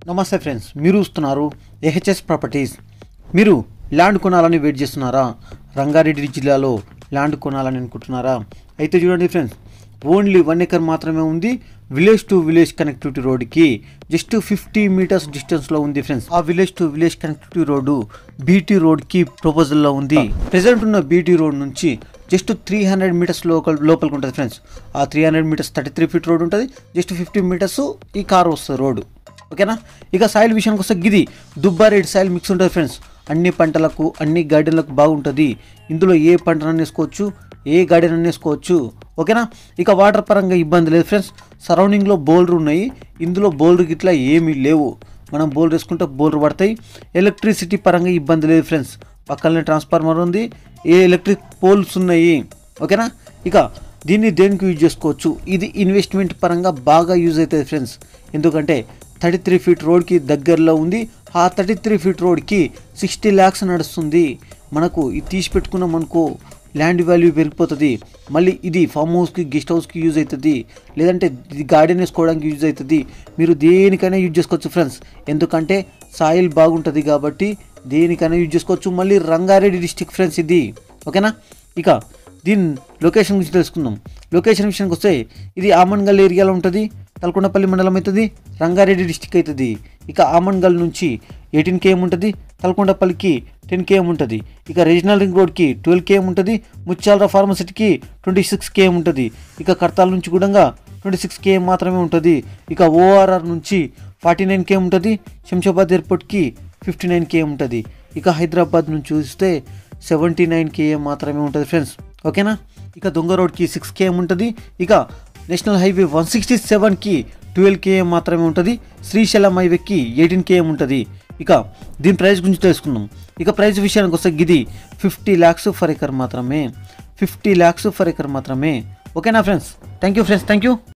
నమస్తే ఫ్రెండ్స్ మీరు చూస్తున్నారు ఏహెచ్ఎస్ ప్రాపర్టీస్ మీరు ల్యాండ్ కొనాలని వెయిట్ చేస్తున్నారా రంగారెడ్డి జిల్లాలో ల్యాండ్ కొనాలని అనుకుంటున్నారా అయితే చూడండి ఫ్రెండ్స్ ఓన్లీ వన్ ఎకర్ మాత్రమే ఉంది విలేజ్ టు విలేజ్ కనెక్టివిటీ రోడ్కి జస్ట్ ఫిఫ్టీ మీటర్స్ డిస్టెన్స్లో ఉంది ఫ్రెండ్స్ ఆ village to village connectivity road BT రోడ్కి ప్రపోజల్లో ఉంది ప్రెసెంట్ ఉన్న బీటీ రోడ్ నుంచి just three hundred meters local లోపలికి ఉంటుంది ఫ్రెండ్స్ ఆ three hundred meters thirty three feet road ఉంటుంది జస్ట్ ఫిఫ్టీ మీటర్స్ ఈ కార్ వస్తుంది రోడ్డు ఓకేనా ఇక సాయిల్ విషయానికి వస్తే గిది దుబ్బారెడ్డి సాయిల్ మిక్స్ ఉంటుంది ఫ్రెండ్స్ అన్ని పంటలకు అన్ని గార్డెన్లకు బాగుంటుంది ఇందులో ఏ పంటను వేసుకోవచ్చు ఏ గార్డెన్ వేసుకోవచ్చు ఓకేనా ఇక వాటర్ పరంగా ఇబ్బంది లేదు ఫ్రెండ్స్ సరౌండింగ్లో బౌలర్ ఉన్నాయి ఇందులో బౌలర్ గిట్లా ఏమీ లేవు మనం బౌలర్ వేసుకుంటే బౌలర్ పడతాయి ఎలక్ట్రిసిటీ పరంగా ఇబ్బంది లేదు ఫ్రెండ్స్ పక్కనే ట్రాన్స్ఫార్మర్ ఉంది ఏ ఎలక్ట్రిక్ పోల్స్ ఉన్నాయి ఓకేనా ఇక దీన్ని దేనికి యూజ్ చేసుకోవచ్చు ఇది ఇన్వెస్ట్మెంట్ పరంగా బాగా యూజ్ అవుతుంది ఫ్రెండ్స్ ఎందుకంటే థర్టీ త్రీ ఫీట్ రోడ్కి దగ్గరలో ఉంది ఆ థర్టీ త్రీ ఫీట్ రోడ్కి సిక్స్టీ ల్యాక్స్ నడుస్తుంది మనకు ఇది తీసి పెట్టుకున్నాం అనుకో ల్యాండ్ వాల్యూ పెరిగిపోతుంది మళ్ళీ ఇది ఫామ్ హౌస్కి గెస్ట్ హౌస్కి యూజ్ అవుతుంది లేదంటే ఇది గార్డెన్ వేసుకోవడానికి యూజ్ అవుతుంది మీరు దేనికైనా యూజ్ చేసుకోవచ్చు ఫ్రెండ్స్ ఎందుకంటే సాయిల్ బాగుంటుంది కాబట్టి దేనికైనా యూజ్ చేసుకోవచ్చు మళ్ళీ రంగారెడ్డి డిస్టిక్ ఫ్రెండ్స్ ఇది ఓకేనా ఇక దీని లొకేషన్ గురించి తెలుసుకుందాం లొకేషన్ విషయానికి వస్తే ఇది ఆమన్గల్ ఏరియాలో ఉంటుంది తలకొండపల్లి మండలం అవుతుంది రంగారెడ్డి డిస్టిక్ అవుతుంది ఇక ఆమన్గల్ నుంచి ఎయిటీన్ కేఎం ఉంటుంది తలకొండపల్లికి టెన్ కేఎం ఉంటుంది ఇక రీజనల్ రింగ్ రోడ్కి ట్వెల్వ్ కేఎం ఉంటుంది ముత్యాల ఫార్మసిటీకి ట్వంటీ సిక్స్ కేఎం ఉంటుంది ఇక కర్తాల నుంచి కూడా ట్వంటీ సిక్స్ కేఎం మాత్రమే ఉంటుంది ఇక ఓఆర్ఆర్ నుంచి ఫార్టీ నైన్ కేఎం ఉంటుంది శంషాబాద్ ఎయిర్పోర్ట్కి ఫిఫ్టీ నైన్ కేఎం ఉంటుంది ఇక హైదరాబాద్ నుంచి చూస్తే సెవెంటీ నైన్ కేఎం మాత్రమే ఉంటుంది ఫ్రెండ్స్ ఓకేనా ఇక దొంగ రోడ్కి సిక్స్ కేఎం ఉంటుంది ఇక నేషనల్ హైవే వన్ సిక్స్టీ సెవెన్కి ట్వెల్వ్ కేఎం మాత్రమే ఉంటుంది శ్రీశైలం హైవేకి ఎయిటీన్ కేఎం ఉంటుంది ఇక దీని ప్రైస్ గురించి తెలుసుకుందాం ఇక ప్రైస్ విషయానికి వస్తే గిది ఫిఫ్టీ ల్యాక్స్ ఫర్ ఎకర్ మాత్రమే ఫిఫ్టీ ల్యాక్స్ ఫర్ ఎకర్ మాత్రమే ఓకేనా friends thank you friends thank you